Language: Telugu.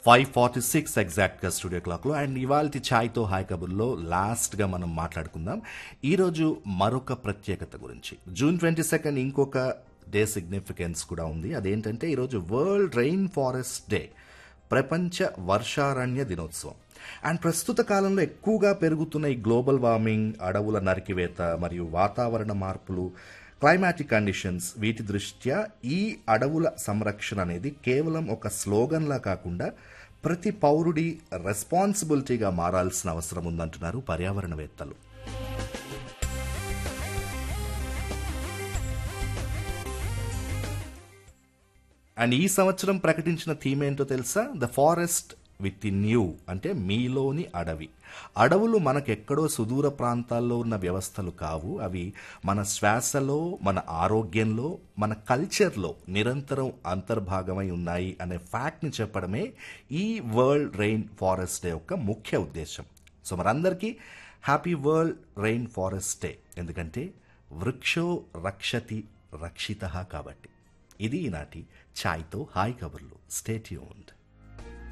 ఫైవ్ ఫార్టీ సిక్స్ ఎగ్జాక్ట్గా స్టూడియో క్లాక్లో అండ్ ఇవాళ ఛాయ్తో హాయ్ కబుర్లో లాస్ట్గా మనం మాట్లాడుకుందాం ఈరోజు మరొక ప్రత్యేకత గురించి జూన్ ట్వంటీ సెకండ్ ఇంకొక డే సిగ్నిఫికెన్స్ కూడా ఉంది అదేంటంటే ఈరోజు వరల్డ్ రెయిన్ ఫారెస్ట్ డే ప్రపంచ వర్షారణ్య దినోత్సవం అండ్ ప్రస్తుత కాలంలో ఎక్కువగా పెరుగుతున్న ఈ గ్లోబల్ వార్మింగ్ అడవుల నరికివేత మరియు వాతావరణ మార్పులు క్లైమాటిక్ కండిషన్స్ వీటి దృష్ట్యా ఈ అడవుల సంరక్షణ అనేది కేవలం ఒక స్లోగన్లా కాకుండా ప్రతి పౌరుడి రెస్పాన్సిబిలిటీగా మారాల్సిన అవసరం ఉందంటున్నారు పర్యావరణవేత్తలు అండ్ ఈ సంవత్సరం ప్రకటించిన థీమ్ ఏంటో తెలుసా the forest within you అంటే మీలోని అడవి అడవులు మనకెక్కడో సుదూర ప్రాంతాల్లో ఉన్న వ్యవస్థలు కావు అవి మన శ్వాసలో మన ఆరోగ్యంలో మన కల్చర్లో నిరంతరం అంతర్భాగమై ఉన్నాయి అనే ఫ్యాక్ట్ని చెప్పడమే ఈ వరల్డ్ రెయిన్ ఫారెస్ట్ డే యొక్క ముఖ్య ఉద్దేశం సో మనందరికీ happy world rainforest day ఎందుకంటే వృక్షో రక్షతి రక్షిత కాబట్టి ఇది ఈనాటి ఛాయ్తో హాయ్ కబుర్లు స్టేట్యూన్డ్